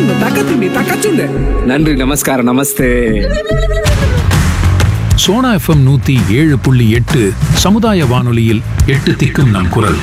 தக்கச்சுண்டு தக்கச்சுண்டி தக்கச்சுண்டு நன்றி நமஸ்காரம் நமஸ்தே சோனா எஃப்எம் நூத்தி ஏழு புள்ளி எட்டு சமுதாய வானொலியில் எட்டு திக்கும் நம் குரல்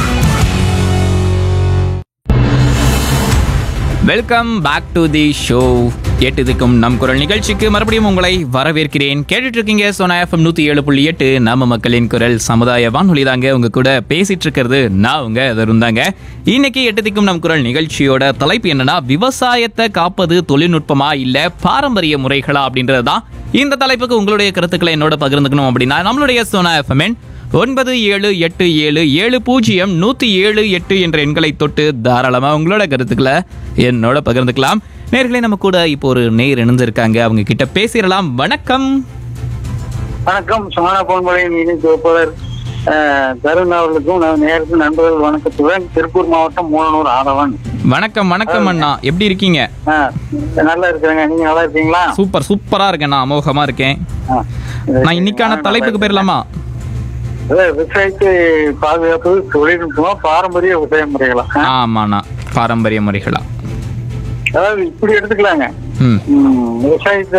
welcome back to the show எட்டுதுக்கும் நம் குரல் நிகழ்ச்சிக்கு மறுபடியும் உங்களை வரவேற்கிறேன் கேட்டுட்டு இருக்கீங்க சோனா எஃப்எம் நூத்தி ஏழு புள்ளி எட்டு நம்ம மக்களின் குரல் சமுதாய வானொலி தாங்க உங்க கூட பேசிட்டு இருக்கிறது நான் உங்க தருந்தாங்க இன்னைக்கு எட்டுதிக்கும் நம் குரல் நிகழ்ச்சியோட தலைப்பு என்னன்னா விவசாயத்தை காப்பது தொழில்நுட்பமா இல்ல பாரம்பரிய முறைகளா அப்படின்றது தான் இந்த தலைப்புக்கு உங்களுடைய கருத்துக்களை என்னோட பகிர்ந்துக்கணும் அப்படின்னா நம்மளுடைய சோனா எஃப்எம் ஒன்பது ஏழு எட்டு ஏழு ஏழு பூஜ்ஜியம் நூற்றி ஏழு எட்டு என்ற எண்களை தொட்டு தாராளமாக உங்களோட கருத்துக்களை என்னோட பகிர்ந்துக்கலாம் நேர்களே நம்ம கூட இப்போ ஒரு நேர் இணைஞ்சிருக்காங்க அவங்க கிட்ட பேசிடலாம் வணக்கம் வணக்கம் சோனா பொன்மொழியின் இணை தொகுப்பாளர் அஹ், தருண் அவர்களுக்கும் நான் நேருக்கு நண்பர்கள் வணக்கத்துடன் திருப்பூர் மாவட்டம் மூலனூர் ஆதவன் வணக்கம் வணக்கம் அண்ணா எப்படி இருக்கீங்க அஹ், நல்லா இருக்கிறேங்க நீங்க நல்லா இருக்கீங்களா சூப்பர் சூப்பரா இருக்கேன் நான் அமோகமா இருக்கேன் அஹ், நான் இன்னைக்கான தலைப்புக்கு போயிடலாமா அதாவது விவசாயத்தை பாதுகாப்பு தொழில்நுட்பமா பாரம்பரிய விவசாய முறைகளா அஹ், ஆமாண்ணா பாரம்பரிய முறைகளா அதாவது இப்படி எடுத்துக்கலாங்க ம் ம், விவசாயத்தை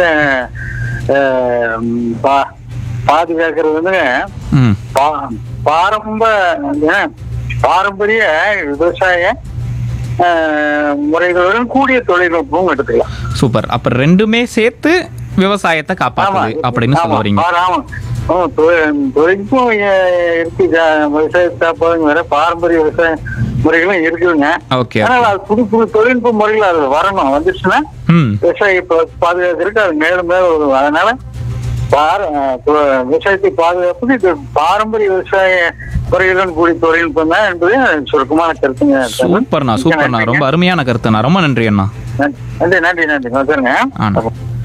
அஹ், ம், பா- பாதுகாக்கிறது வந்துங்க ம் பா- பாரம்ப ஏன், பாரம்பரிய விவசாய அஹ், முறைகளுடன் கூடிய தொழில்நுட்பமும் எடுத்துக்கலாம் சூப்பர் அப்ப ரெண்டுமே சேர்த்து விவசாயத்தை காப்பாற்றுது அப்படின்னு சொல்ல ஆமா, வரீங்க ஆமா, ஆமா. ஆமா, தொழில்- தொழில்நுட்பம் எ- இருக்கு ஜா- விவசாயத்தை காப்பாதுங்க வேற பாரம்பரிய விவசாய முறைகளும் இருக்குதுங்க ஓகே ஆனால் அது புது புது தொழில்நுட்ப முறைகள் அது வரணும் வந்துச்சுன்னா ம் விவசாய பா- பாதுகாக்கிறதுக்கு அது மேலும் மேலும் வரும் அதனால பார- அஹ், தொ- விவசாயத்தை பாதுகாப்புக்கு இது பாரம்பரிய விவசாய முறைகளுடன் கூடிய தொழில்நுட்பம் தான் என்பது சுருக்கமான கருத்துங்க சூப்பர்ண்ணா சூப்பர்ண்ணா ரொம்ப அருமையான கருத்துண்ணா ரொம்ப நன்றி அண்ணா நன்றி நன்றி நன்றி வச்சுருங்க ஆண்ணா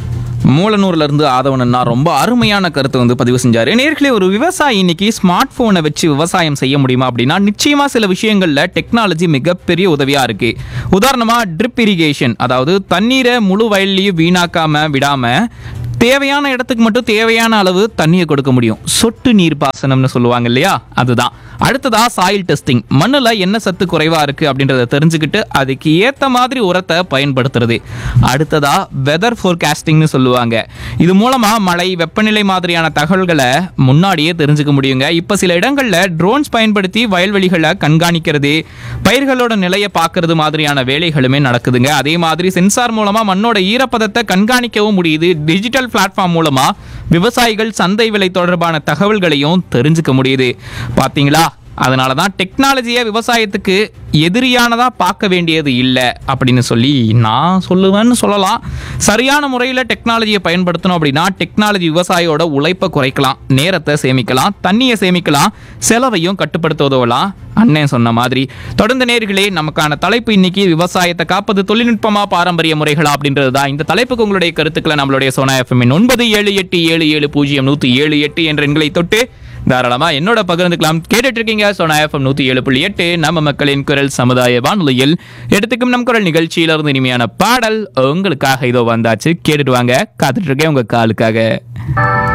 மூலனூர்ல இருந்து ஆதவனண்ணா ரொம்ப அருமையான கருத்து வந்து பதிவு செஞ்சாரு நேர்களே ஒரு விவசாயி இன்னைக்கு ஸ்மார்ட் போனை வச்சு விவசாயம் செய்ய முடியுமா அப்படின்னா நிச்சயமா சில விஷயங்கள்ல டெக்னாலஜி மிகப்பெரிய உதவியா இருக்கு உதாரணமா ட்ரிப் இரிகேஷன் அதாவது தண்ணீரை முழு வயல்லையும் வீணாக்காம விடாம தேவையான இடத்துக்கு மட்டும் தேவையான அளவு தண்ணியை கொடுக்க முடியும் சொட்டு நீர் பாசனம்னு சொல்லுவாங்க இல்லையா அதுதான் அடுத்ததா சாயில் டெஸ்டிங் மண்ணுல என்ன சத்து குறைவா இருக்கு அப்படின்றத தெரிஞ்சுக்கிட்டு அதுக்கு ஏத்த மாதிரி உரத்தை பயன்படுத்துறது அடுத்ததா வெதர் ஃபோர்காஸ்டிங்னு சொல்லுவாங்க இது மூலமா மழை வெப்பநிலை மாதிரியான தகவல்களை முன்னாடியே தெரிஞ்சுக்க முடியுங்க இப்ப சில இடங்கள்ல ட்ரோன்ஸ் பயன்படுத்தி வயல்வெளிகளை கண்காணிக்கிறது பயிர்களோட நிலையை பார்க்கறது மாதிரியான வேலைகளுமே நடக்குதுங்க அதே மாதிரி சென்சார் மூலமா மண்ணோட ஈரப்பதத்தை கண்காணிக்கவும் முடியுது டிஜிட்டல் பிளாட்ஃபார்ம் மூலமா விவசாயிகள் சந்தை விலை தொடர்பான தகவல்களையும் தெரிஞ்சுக்க முடியுது பாத்தீங்களா அதனால தான் டெக்னாலஜியை விவசாயத்துக்கு எதிரியானதா பார்க்க வேண்டியது இல்லை அப்படின்னு சொல்லி நான் சொல்லுவேன்னு சொல்லலாம் சரியான முறையில் டெக்னாலஜியை பயன்படுத்தணும் அப்படின்னா டெக்னாலஜி விவசாயியோட உழைப்பை குறைக்கலாம் நேரத்தை சேமிக்கலாம் தண்ணியை சேமிக்கலாம் செலவையும் கட்டுப்படுத்த உதவலாம் அண்ணன் சொன்ன மாதிரி தொடர்ந்து நேர்களே நமக்கான தலைப்பு இன்னைக்கு விவசாயத்தை காப்பது தொழில்நுட்பமா பாரம்பரிய முறைகளா அப்படின்றது தான் இந்த தலைப்புக்கு உங்களுடைய கருத்துக்களை நம்மளுடைய சோனா எஃப்எம் ஒன்பது ஏழு எட்டு ஏழு ஏழு பூஜ்ஜியம் நூற்றி ஏழு எட்டு என்ற எண்களை தொட்டு தாராளமா என்னோட பகிர்ந்துக்கலாம் கேட்டுட்டு இருக்கீங்க சோனா எஃப்எம் நூத்தி ஏழு புள்ளி எட்டு நம்ம மக்களின் குரல் சமுதாய வானொலியில் எடுத்துக்கும் நம் குரல் நிகழ்ச்சியில இருந்து இனிமையான பாடல் உங்களுக்காக இதோ வந்தாச்சு கேட்டுட்டு வாங்க காத்துட்டு இருக்கேன் உங்க காலுக்காக